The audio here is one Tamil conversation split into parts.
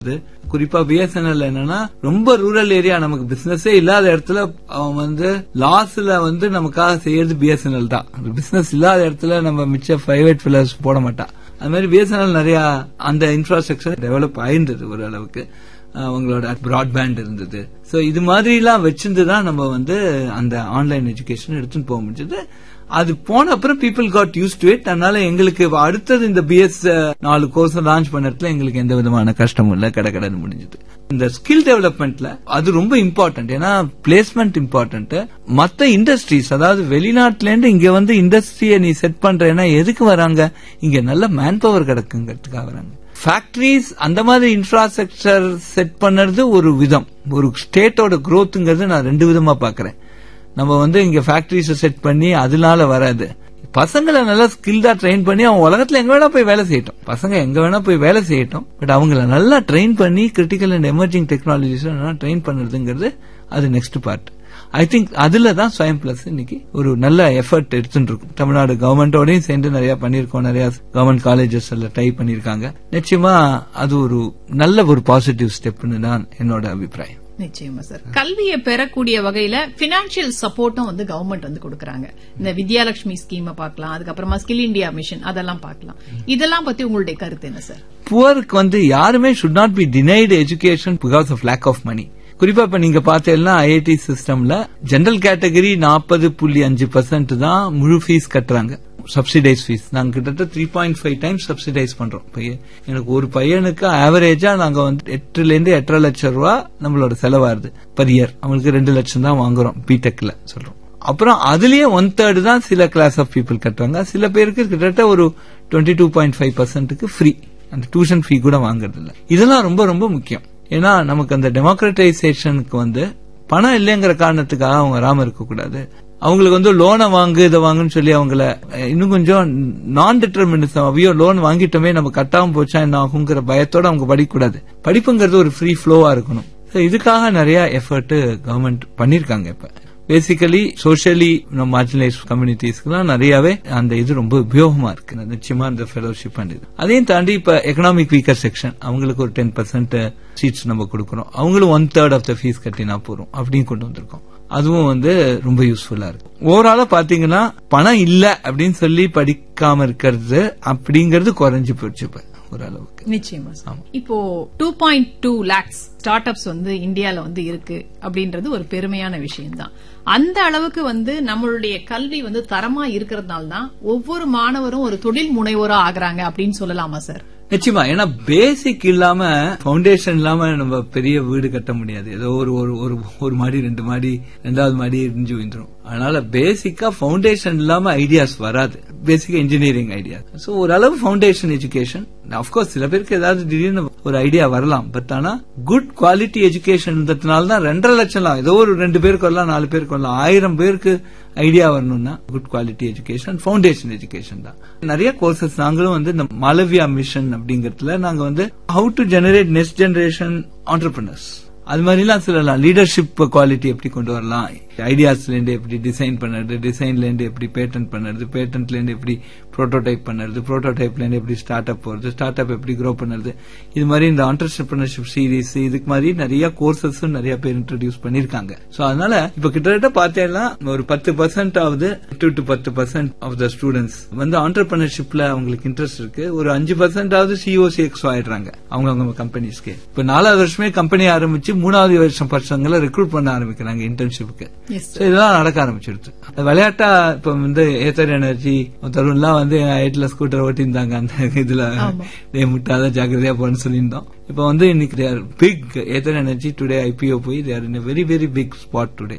இது குறிப்பா பிஎஸ்என்எல் என்னன்னா ரொம்ப ரூரல் ஏரியா நமக்கு பிசினஸே இல்லாத இடத்துல அவன் வந்து லாஸ்ல வந்து நமக்காக செய்யறது பிஎஸ்என்எல் தான் பிசினஸ் இல்லாத இடத்துல நம்ம மிச்ச பிரைவேட் ஃபில்லர்ஸ் போட மாட்டான் அது மாதிரி பிஎஸ்என்எல் நிறைய அந்த இன்ஃப்ராஸ்ட்ரக்சர் டெவலப் ஆயிருந்தது ஓரளவுக்கு அவங்களோட பிராட்பேண்ட் இருந்தது சோ இது மாதிரி எல்லாம் வச்சிருந்து தான் நம்ம வந்து அந்த ஆன்லைன் எஜுகேஷன் எடுத்துட்டு போக முடிஞ்சது அது போன அப்புறம் people got used to it அதனால எங்களுக்கு அடுத்தது இந்த பிஎஸ் நாலு கோர்ஸ் லான்ச் பண்ணதுல எங்களுக்கு எந்த விதமான கஷ்டமும் இல்ல கடை முடிஞ்சது இந்த ஸ்கில் டெவலப்மெண்ட்ல அது ரொம்ப இம்பார்ட்டன்ட் ஏன்னா பிளேஸ்மெண்ட் இம்பார்ட்டன்ட் மத்த இண்டஸ்ட்ரீஸ் அதாவது வெளிநாட்டுல இருந்து இங்க வந்து இண்டஸ்ட்ரியை நீ செட் பண்றேன்னா எதுக்கு வராங்க இங்க நல்ல மேன் பவர் கிடக்குங்கிறதுக்காக வராங்க ஃபேக்டரிஸ் அந்த மாதிரி இன்ஃப்ராஸ்ட்ரக்சர் செட் பண்ணுறது ஒரு விதம் ஒரு ஸ்டேட்டோட குரோத்துங்கிறது நான் ரெண்டு விதமா பாக்குறேன் நம்ம வந்து இங்க ஃபேக்டரிஸ் செட் பண்ணி அதனால வராது பசங்களை நல்லா ஸ்கில்டா ட்ரெயின் பண்ணி அவங்க உலகத்துல எங்க வேணா போய் வேலை செய்யட்டும் பசங்க எங்க வேணா போய் வேலை செய்யட்டும் பட் அவங்கள நல்லா ட்ரெயின் பண்ணி critical and emerging technologies train பண்ணுறதுங்கிறது அது நெக்ஸ்ட் பார்ட் ஐ திங்க் அதுல தான் ஸ்வயம் பிளஸ் இன்னைக்கு ஒரு நல்ல எஃபர்ட் எடுத்துட்டு இருக்கும் தமிழ்நாடு கவர்மெண்டோடயும் சேர்ந்து நிறைய பண்ணிருக்கோம் நிறைய கவர்மெண்ட் காலேஜஸ் எல்லாம் ட்ரை பண்ணிருக்காங்க நிச்சயமா அது ஒரு நல்ல ஒரு பாசிட்டிவ் ஸ்டெப்னு தான் என்னோட அபிப்பிராயம் நிச்சயமா சார் கல்வியை பெறக்கூடிய வகையில பினான்சியல் சப்போர்ட்டும் வந்து கவர்மெண்ட் வந்து கொடுக்கறாங்க இந்த வித்யாலட்சுமி ஸ்கீமை பார்க்கலாம் அதுக்கப்புறமா ஸ்கில் இந்தியா மிஷன் அதெல்லாம் பார்க்கலாம் இதெல்லாம் பத்தி உங்களுடைய கருத்து என்ன சார் புவருக்கு வந்து யாருமே should not be denied education because of lack of money குறிப்பா இப்ப நீங்க பார்த்தீங்கன்னா ஐஐடி சிஸ்டம்ல ஜெனரல் கேட்டகரி நாற்பது புள்ளி அஞ்சு பர்சன்ட் தான் முழு ஃபீஸ் கட்டுறாங்க சப்சிடைஸ் ஃபீஸ் நாங்க கிட்டத்தட்ட three point five times subsidise பண்றோம் எனக்கு ஒரு பையனுக்கு ஆவரேஜா நாங்க வந்து எட்டுல இருந்து எட்டரை லட்சம் ரூபா நம்மளோட செலவாருது பர் இயர் அவங்களுக்கு ரெண்டு லட்சம் தான் வாங்குறோம் பிடெக்ல சொல்றோம் அப்புறம் அதுலயே ஒன் தேர்ட் தான் சில கிளாஸ் ஆஃப் பீப்புள் கட்டுறாங்க சில பேருக்கு கிட்டத்தட்ட ஒரு டுவெண்ட்டி டூ பாயிண்ட் ஃபைவ் பர்சன்ட்டுக்கு ஃப்ரீ அந்த டியூஷன் ஃபீ கூட வாங்குறது இல்ல இதெல்லாம் ரொம்ப ரொம்ப முக்கியம் ஏன்னா நமக்கு அந்த டெமோக்ரட்டைசேஷனுக்கு வந்து பணம் இல்லைங்கிற காரணத்துக்காக அவங்க வராம இருக்கக்கூடாது அவங்களுக்கு வந்து லோனை வாங்கு இதை வாங்குன்னு சொல்லி அவங்கள இன்னும் கொஞ்சம் நான் டிட்டர்மினிசம் அவையோ லோன் வாங்கிட்டோமே நம்ம கட்டாம போச்சா என்ன ஆகுங்கிற பயத்தோட அவங்க படிக்கக்கூடாது படிப்புங்கிறது ஒரு ஃப்ரீ ஃப்ளோவா இருக்கணும் இதுக்காக நிறைய எஃபர்ட் கவர்மெண்ட் பண்ணிருக்காங்க இப்ப பேசிக்கலி சோசியலி மார்ஜினலைஸ் கம்யூனிட்டிஸ்க்குலாம் நிறையவே அந்த இது ரொம்ப உபயோகமா இருக்கு நிச்சயமா அந்த ஃபெலோஷிப் பண்ணுது அதையும் தாண்டி இப்ப எக்கனாமிக் வீக்கர் செக்ஷன் அவங்களுக்கு ஒரு டென் பர்சன்ட் சீட்ஸ் நம்ம கொடுக்கறோம் அவங்களும் one third of the fees கட்டினா போறோம் அப்படின்னு கொண்டு வந்திருக்கோம் அதுவும் வந்து ரொம்ப யூஸ்ஃபுல்லா இருக்கு ஓவராலா பாத்தீங்கன்னா பணம் இல்ல அப்படின்னு சொல்லி படிக்காம இருக்கிறது அப்படிங்கறது குறைஞ்சு போச்சு இப்ப ஓரளவுக்கு நிச்சயமா இப்போ two point two lakhs start ups வந்து இந்தியால வந்து இருக்கு அப்படின்றது ஒரு பெருமையான விஷயம் தான் அந்த அளவுக்கு வந்து நம்மளுடைய கல்வி வந்து தரமா இருக்கிறதுனால தான் ஒவ்வொரு மாணவரும் ஒரு தொழில் முனைவோரா ஆகுறாங்க அப்படின்னு சொல்லலாமா சார் நிச்சயமா ஏன்னா பேசிக் இல்லாம பவுண்டேஷன் இல்லாம நம்ம பெரிய வீடு கட்ட முடியாது ஏதோ ஒரு ஒரு ஒரு ஒரு மாடி ரெண்டு மாடி ரெண்டாவது மாடி இடிஞ்சு விழுந்துரும் அதனால பேசிக்கா பவுண்டேஷன் இல்லாம ஐடியாஸ் வராது பேசிக்கா இன்ஜினியரிங் ஐடியா சோ ஓரளவு பவுண்டேஷன் எஜுகேஷன் அப்கோர்ஸ் சில பேருக்கு ஏதாவது திடீர்னு ஒரு ஐடியா வரலாம் பட் ஆனா குட் குவாலிட்டி எஜுகேஷன் இருந்ததுனால தான் ரெண்டரை லட்சம் ஏதோ ஒரு ரெண்டு பேருக்கு வரலாம் நாலு பேருக்கு வரலாம் ஆயிரம் பேருக்கு ஐடியா வரணும்னா good quality education foundation education தான் நிறைய கோர்சஸ் நாங்களும் வந்து இந்த மாலவியா மிஷன் அப்படிங்கறதுல நாங்க வந்து how to generate next generation entrepreneurs அது மாதிரிலாம் சொல்லலாம் லீடர்ஷிப் குவாலிட்டி எப்படி கொண்டு வரலாம் ஐடியாஸ்ல இருந்து எப்படி டிசைன் பண்ணுறது டிசைன்ல இருந்து எப்படி பேட்டன்ட் பண்ணுறது பேட்டன்ட்ல இருந்து எப்படி ப்ரோட்டோடைப் பண்ணுறது ப்ரோட்டோடைப்ல இருந்து எப்படி ஸ்டார்ட் அப் போறது ஸ்டார்ட் அப் எப்படி க்ரோ பண்ணுறது இது மாதிரி இந்த ஆண்டர்பிரினர்ஷிப் சீரீஸ் இதுக்கு மாதிரி நிறைய கோர்சஸ் நிறைய பேர் இன்ட்ரடியூஸ் பண்ணிருக்காங்க சோ அதனால இப்ப கிட்டத்தட்ட பார்த்தேன்னா ஒரு பத்து பர்சன்ட் ஆகுது எட்டு டு பத்து பர்சன்ட் ஆஃப் த ஸ்டூடெண்ட்ஸ் வந்து ஆண்டர்பிரினர்ஷிப்ல அவங்களுக்கு இன்ட்ரெஸ்ட் இருக்கு ஒரு அஞ்சு பர்சன்ட் ஆகுது சிஓசி எக்ஸ் ஆயிடுறாங்க அவங்க அவங்க கம்பெனிஸ்க்கு இப்ப நாலாவது வருஷமே கம்பெனி ஆரம்பிச்சு மூணாவது வருஷம் பசங்களை ரெக்ரூட் பண்ண ஆரம்பிக்கிறாங்க இன்டர்ன்ஷிப்புக்கு இதெல்லாம் நடக்க ஆரம்பிச்சிருச்சு விளையாட்டா இப்ப வந்து ஏத்தர் எனர்ஜி தருண்லாம் வந்து ஹைட்ல ஸ்கூட்டர் ஓட்டியிருந்தாங்க அந்த இதுல டே முட்டாத ஜாக்கிரதையா போன்னு சொல்லியிருந்தோம் இப்ப வந்து இன்னைக்கு there big Ather energy today IPO போய் there in very very big spot today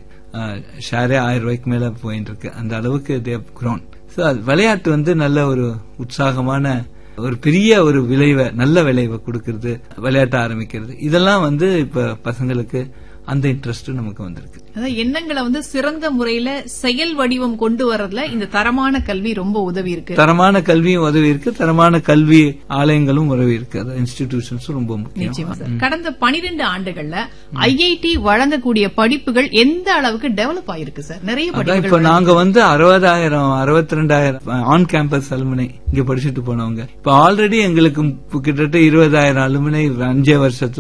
ஷேரே ஆயிரம் ரூபாய்க்கு மேல போயிட்டு இருக்கு அந்த அளவுக்கு தேவ் கிரௌண்ட் ஸோ விளையாட்டு வந்து நல்ல ஒரு உற்சாகமான ஒரு பெரிய ஒரு விளைவை நல்ல விளைவை கொடுக்கறது விளையாட்ட ஆரம்பிக்கிறது இதெல்லாம் வந்து இப்ப பசங்களுக்கு அந்த இன்ட்ரெஸ்ட் நமக்கு வந்திருக்கு அதாவது எண்ணங்களை வந்து சிறந்த முறையில செயல் வடிவம் கொண்டு வர்றதுல இந்த தரமான கல்வி ரொம்ப உதவி இருக்கு தரமான கல்வியும் உதவி இருக்கு தரமான கல்வி ஆலயங்களும் உதவி இருக்கு அதாவது இன்ஸ்டிடியூஷன்ஸும் ரொம்ப முக்கியம் நிச்சயமா சார் கடந்த 12 ஆண்டுகள்ல ஐஐடி வழங்கக்கூடிய படிப்புகள் எந்த அளவுக்கு டெவலப் ஆயிருக்கு சார் நிறைய அதான் படிப்புகள் இப்ப நாங்க வந்து அறுபதாயிரம் அறுபத்தி ரெண்டாயிரம் ஆன் கேம்பஸ் அலுமினை இங்க படிச்சுட்டு போனவங்க இப்ப ஆல்ரெடி எங்களுக்கு கிட்டத்தட்ட இருபதாயிரம் அலுமினை அஞ்சே வருஷத்துல